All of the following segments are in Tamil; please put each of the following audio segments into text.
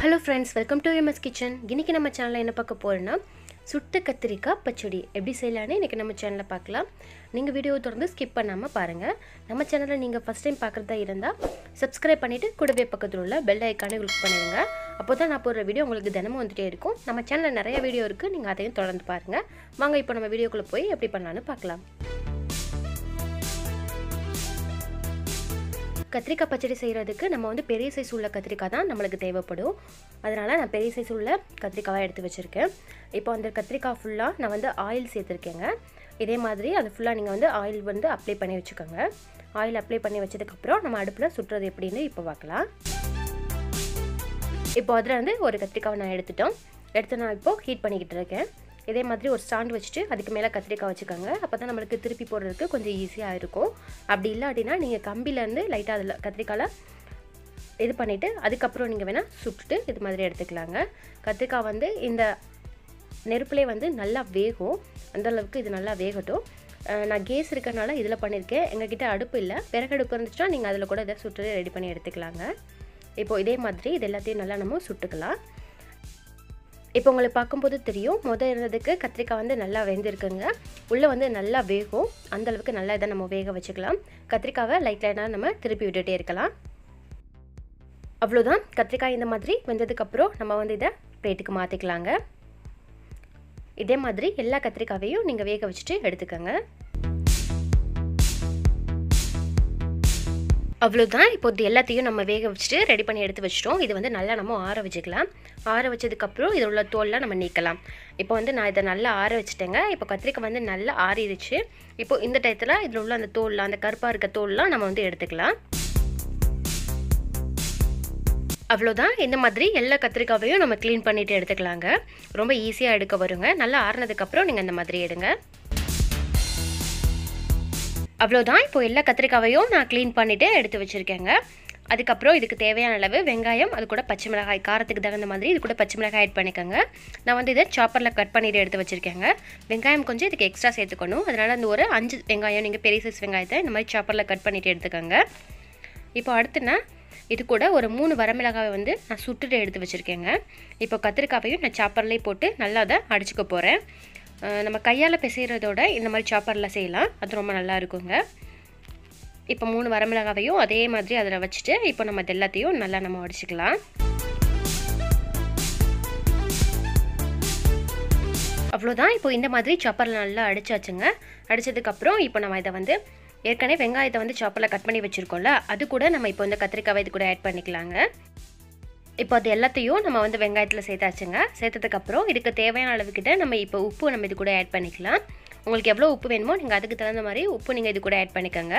hello friends welcome to MS kitchen இன்றைக்கி நம்ம சேனலில் என்ன பார்க்க போகிறோன்னா சுட்ட கத்திரிக்காய் பச்சடி எப்படி செய்யலான்னு இன்றைக்கி நம்ம சேனலில் பார்க்கலாம் நீங்கள் வீடியோ தொடர்ந்து ஸ்கிப் பண்ணாமல் பாருங்கள் நம்ம சேனலில் நீங்கள் ஃபஸ்ட் டைம் பார்க்குறதா இருந்தால் சப்ஸ்கிரைப் பண்ணிவிட்டு கூடவே பக்கத்தில் உள்ள பெல் ஐக்கானே கிளிக் பண்ணிடுங்க அப்போ தான் நான் போடுற வீடியோ உங்களுக்கு தினமும் வந்துகிட்டே இருக்கும் நம்ம சேனலில் நிறைய வீடியோ இருக்குது நீங்கள் அதையும் தொடர்ந்து பாருங்கள் வாங்க இப்போ நம்ம வீடியோக்குள்ளே போய் எப்படி பண்ணலான்னு பார்க்கலாம் கத்திரிக்காய் பச்சடி செய்கிறதுக்கு நம்ம வந்து பெரிய சைஸ் உள்ள கத்திரிக்காய் தான் நம்மளுக்கு தேவைப்படும் அதனால் நான் பெரிய சைஸ் உள்ள கத்திரிக்காவாக எடுத்து வச்சுருக்கேன் இப்போ அந்த கத்திரிக்காய் ஃபுல்லாக நான் வந்து ஆயில் சேர்த்துருக்கேங்க இதே மாதிரி அது ஃபுல்லாக நீங்கள் வந்து ஆயில் வந்து அப்ளை பண்ணி வச்சுக்கோங்க ஆயில் அப்ளை பண்ணி வச்சதுக்கப்புறம் நம்ம அடுப்பில் சுட்டுறது எப்படின்னு இப்போ பார்க்கலாம் இப்போ அதில் வந்து ஒரு கத்திரிக்காவை நான் எடுத்துட்டோம் எடுத்து நான் இப்போது ஹீட் பண்ணிக்கிட்டு இருக்கேன் இதே மாதிரி ஒரு ஸ்டாண்ட் வச்சுட்டு அதுக்கு மேலே கத்திரிக்காய் வச்சுக்கோங்க அப்போ தான் நம்மளுக்கு திருப்பி போடுறதுக்கு கொஞ்சம் ஈஸியாக இருக்கும் அப்படி இல்லை அப்படின்னா நீங்கள் கம்பிலேருந்து லைட்டாக அதில் கத்திரிக்காயில் இது பண்ணிவிட்டு அதுக்கப்புறம் நீங்கள் வேணால் சுட்டுட்டு இது மாதிரி எடுத்துக்கலாங்க கத்திரிக்காய் வந்து இந்த நெருப்புலேயே வந்து நல்லா வேகும் அந்தளவுக்கு இது நல்லா வேகட்டும் நான் கேஸ் இருக்கனால இதில் பண்ணியிருக்கேன் எங்ககிட்ட அடுப்பு இல்லை விறகடுப்பு இருந்துச்சுன்னா நீங்கள் அதில் கூட இதை சுட்டு ரெடி பண்ணி எடுத்துக்கலாங்க இப்போது இதே மாதிரி இது எல்லாத்தையும் நல்லா நம்ம சுட்டுக்கலாம் இப்போ உங்களுக்கு பார்க்கும்போது தெரியும் முதல் இருந்ததுக்கு கத்திரிக்காய் வந்து நல்லா வெந்திருக்குங்க உள்ளே வந்து நல்லா வேகும் அந்தளவுக்கு நல்லா இதை நம்ம வேக வச்சுக்கலாம் கத்திரிக்காவை லைட் லைட்டாக நம்ம திருப்பி விட்டுகிட்டே இருக்கலாம் அவ்வளோதான் கத்திரிக்காய் இந்த மாதிரி வெந்ததுக்கப்புறம் நம்ம வந்து இதை பிளேட்டுக்கு மாற்றிக்கலாங்க இதே மாதிரி எல்லா கத்திரிக்காவையும் நீங்கள் வேக வச்சுட்டு எடுத்துக்கோங்க அவ்வளோதான் இப்போ இது எல்லாத்தையும் நம்ம வேக வச்சுட்டு ரெடி பண்ணி எடுத்து வச்சிட்டோம் இது வந்து நல்லா நம்ம ஆற வச்சுக்கலாம் ஆற வச்சதுக்கப்புறம் இதில் உள்ள தோல்லாம் நம்ம நீக்கலாம் இப்போ வந்து நான் இதை நல்லா ஆற வச்சுட்டேங்க இப்போ கத்திரிக்காய் வந்து நல்லா ஆறிடுச்சு இப்போ இந்த டயத்தில் இதில் உள்ள அந்த தோல்லாம் அந்த கருப்பாக இருக்க தோல்லாம் நம்ம வந்து எடுத்துக்கலாம் அவ்வளோதான் இந்த மாதிரி எல்லா கத்திரிக்காவையும் நம்ம க்ளீன் பண்ணிவிட்டு எடுத்துக்கலாங்க ரொம்ப ஈஸியாக எடுக்க வருங்க நல்லா ஆறினதுக்கப்புறம் நீங்கள் இந்த மாதிரி எடுங்க அவ்வளோதான் இப்போ எல்லா கத்திரிக்காவையும் நான் க்ளீன் பண்ணிவிட்டு எடுத்து வச்சுருக்கேங்க அதுக்கப்புறம் இதுக்கு தேவையான அளவு வெங்காயம் அது கூட பச்சை மிளகாய் காரத்துக்கு தகுந்த மாதிரி இது கூட பச்சை மிளகாய் ஆட் பண்ணிக்கோங்க நான் வந்து இதை சாப்பரில் கட் பண்ணிவிட்டு எடுத்து வச்சுருக்கேங்க வெங்காயம் கொஞ்சம் இதுக்கு எக்ஸ்ட்ரா சேர்த்துக்கணும் அதனால் அந்த ஒரு அஞ்சு வெங்காயம் நீங்கள் பெரிய சைஸ் வெங்காயத்தை இந்த மாதிரி சாப்பரில் கட் பண்ணிவிட்டு எடுத்துக்கோங்க இப்போ அடுத்துனா இது கூட ஒரு மூணு வரமிளகாவை வந்து நான் சுட்டுட்டு எடுத்து வச்சுருக்கேங்க இப்போ கத்திரிக்காவையும் நான் சாப்பர்லேயே போட்டு நல்லா அதை அடிச்சுக்க போகிறேன் நம்ம கையால் பிசைகிறதோட இந்த மாதிரி சாப்பரில் செய்யலாம் அது ரொம்ப நல்லா இருக்குங்க இப்போ மூணு வரமிளகாவையும் அதே மாதிரி அதில் வச்சுட்டு இப்போ நம்ம இது எல்லாத்தையும் நல்லா நம்ம அடிச்சுக்கலாம் அவ்வளோதான் இப்போ இந்த மாதிரி சாப்பரில் நல்லா அடிச்சாச்சுங்க அடித்ததுக்கப்புறம் இப்போ நம்ம இதை வந்து ஏற்கனவே வெங்காயத்தை வந்து சாப்பரில் கட் பண்ணி வச்சுருக்கோம்ல அது கூட நம்ம இப்போ இந்த கத்திரிக்காவை இது கூட ஆட் பண்ணிக்கலாங்க இப்போ அது எல்லாத்தையும் நம்ம வந்து வெங்காயத்தில் சேர்த்தாச்சுங்க சேர்த்ததுக்கப்புறம் இதுக்கு தேவையான அளவுக்கிட்ட நம்ம இப்போ உப்பு நம்ம இது கூட ஆட் பண்ணிக்கலாம் உங்களுக்கு எவ்வளோ உப்பு வேணுமோ நீங்கள் அதுக்கு தகுந்த மாதிரி உப்பு நீங்கள் இது கூட ஆட் பண்ணிக்கோங்க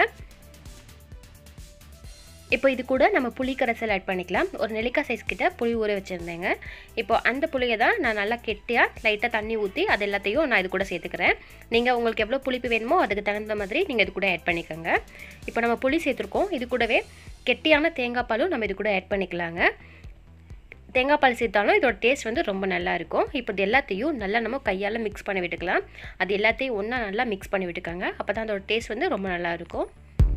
இப்போ இது கூட நம்ம புளி கரைசல் ஆட் பண்ணிக்கலாம் ஒரு நெல்லிக்காய் சைஸ் கிட்ட புளி ஊற வச்சுருந்தேங்க இப்போ அந்த புளியை தான் நான் நல்லா கெட்டியாக லைட்டாக தண்ணி ஊற்றி அது எல்லாத்தையும் நான் இது கூட சேர்த்துக்கிறேன் நீங்கள் உங்களுக்கு எவ்வளோ புளிப்பு வேணுமோ அதுக்கு தகுந்த மாதிரி நீங்கள் இது கூட ஆட் பண்ணிக்கோங்க இப்போ நம்ம புளி சேர்த்துருக்கோம் இது கூடவே கெட்டியான தேங்காய் பாலும் நம்ம இது கூட ஆட் பண்ணிக்கலாங்க தேங்காய் பால் சேர்த்தாலும் இதோட டேஸ்ட் வந்து ரொம்ப நல்லா இருக்கும் இப்போ இது எல்லாத்தையும் நல்லா நம்ம கையால் மிக்ஸ் பண்ணி விட்டுக்கலாம் அது எல்லாத்தையும் ஒன்றா நல்லா மிக்ஸ் பண்ணி விட்டுக்காங்க அப்போ தான் அதோட டேஸ்ட் வந்து ரொம்ப நல்லா இருக்கும்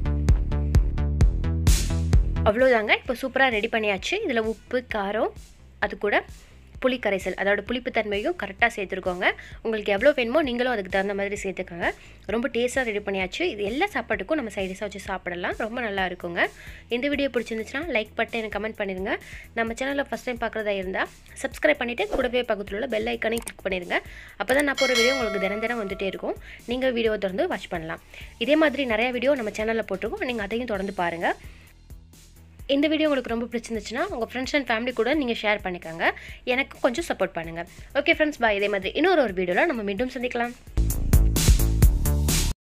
அவ்வளோதாங்க இப்போ சூப்பராக ரெடி பண்ணியாச்சு இதில் உப்பு காரம் அது கூட புளி கரைசல் அதோட புளிப்பு தன்மையும் கரெக்டாக சேர்த்துருக்கோங்க உங்களுக்கு எவ்வளோ வேணுமோ நீங்களும் அதுக்கு தகுந்த மாதிரி சேர்த்துக்கோங்க ரொம்ப டேஸ்ட்டாக ரெடி பண்ணியாச்சு இது எல்லா சாப்பாட்டுக்கும் நம்ம சைடிஷாக வச்சு சாப்பிடலாம் ரொம்ப நல்லா இருக்குங்க இந்த வீடியோ பிடிச்சிருந்துச்சுன்னா லைக் பட்டு எனக்கு கமெண்ட் பண்ணிடுங்க நம்ம சேனலில் ஃபஸ்ட் டைம் பார்க்குறதா இருந்தால் சப்ஸ்கிரைப் பண்ணிவிட்டு கூடவே பக்கத்தில் உள்ள பெல் ஐக்கானையும் கிளிக் பண்ணிடுங்க அப்போ தான் நான் போகிற வீடியோ உங்களுக்கு தினம் தினம் வந்துகிட்டே இருக்கும் நீங்கள் வீடியோ தொடர்ந்து வாட்ச் பண்ணலாம் இதே மாதிரி நிறையா வீடியோ நம்ம சேனலில் போட்டிருக்கோம் நீங்கள் அதையும் தொடர்ந்து பாருங்கள் இந்த வீடியோ உங்களுக்கு ரொம்ப பிடிச்சிருந்துச்சுன்னா உங்கள் ஃப்ரெண்ட்ஸ் அண்ட் ஃபேமிலி கூட நீங்கள் ஷேர் பண்ணிக்கோங்க எனக்கு கொஞ்சம் சப்போர்ட் பண்ணுங்கள் ஓகே ஃப்ரெண்ட்ஸ் பாய் இதே மாதிரி இன்னொரு ஒரு வீடியோவில் நம்ம மீண்டும் சந்திக்கலாம்